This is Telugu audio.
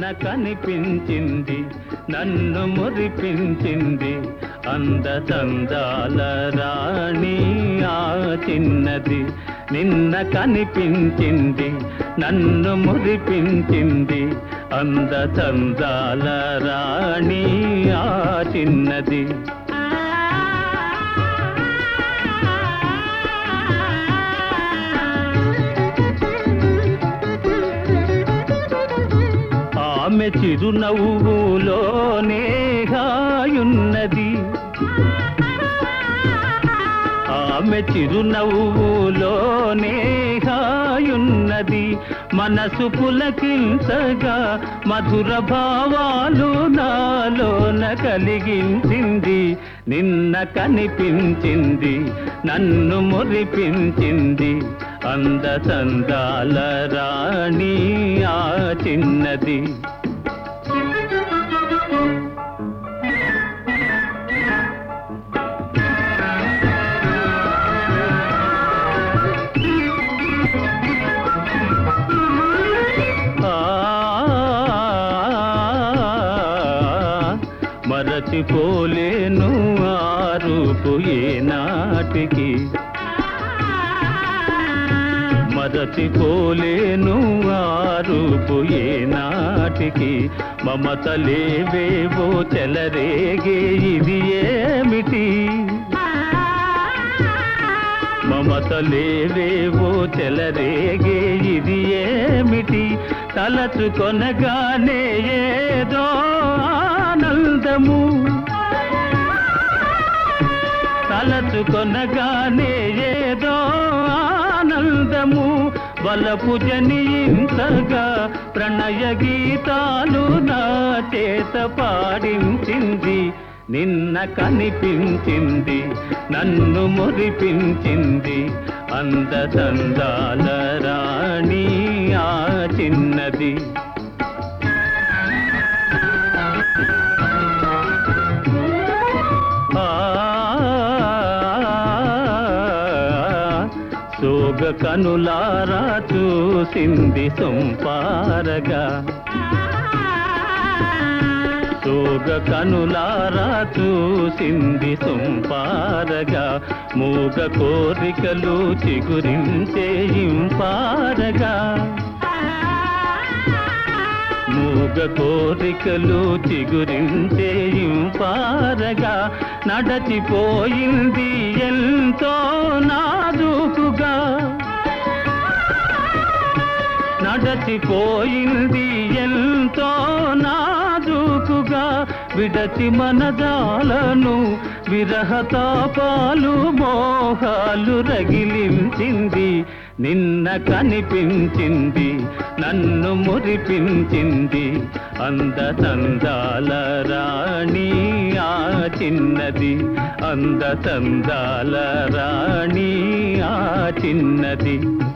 నిన్న కనిపించింది నన్ను మురిపించింది అంద చందాల రాణి ఆ చిన్నది నిన్న కనిపించింది నన్ను మురిపించింది అంద చందాల రాణి ఆ చిన్నది ఆమె చిరునవ్వులోనే హాయున్నది ఆమె చిరునవ్వులోనే హాయున్నది మనసు పులకించగా మధుర భావాలు నాలోన కలిగించింది నిన్న కనిపించింది నన్ను మురిపించింది అంద చందాల రాణి ఆ చిన్నది ఆ, మరచిపోలేను ఆ రూపు ఏనాటికి మరచిపోలేను ఆ రూపు ఏనాటికి మమతలేవేవో చెలరేగే ఇది ఏమిటి మమతలేవేవో చెలరేగే ఇది ఏమిటి తలచుకొనగానే ఏదో ఆనందము తలచుకొనగానే ఏదో ఆనందము వలపు జనించగా ప్రణయ గీతాలు నా చేత పాడించింది నిన్న కనిపించింది నన్ను మురిపించింది అంద చందాల రాణి ఆ చిన్నది ఆ సోగ కనులారా చూసింది సొంపారగా సోగ కనులారా చూసింది సొంపారగా మూగ కోరికలు చిగురించే ఇంపారగా మూగ కోరికలు చిగురించే ఇంపారగా నడచిపోయింది ఎంతో నాజూకుగా నడచిపోయింది ఎంతో నాజూకుగా విడచి మనదాలను విరహతాపాలు మోహాలు రగిలించింది నిన్న కనిపించింది నన్ను మురిపించింది అంద చందాల రాణి ఆ చిన్నది అంద చందాల రాణి ఆ చిన్నది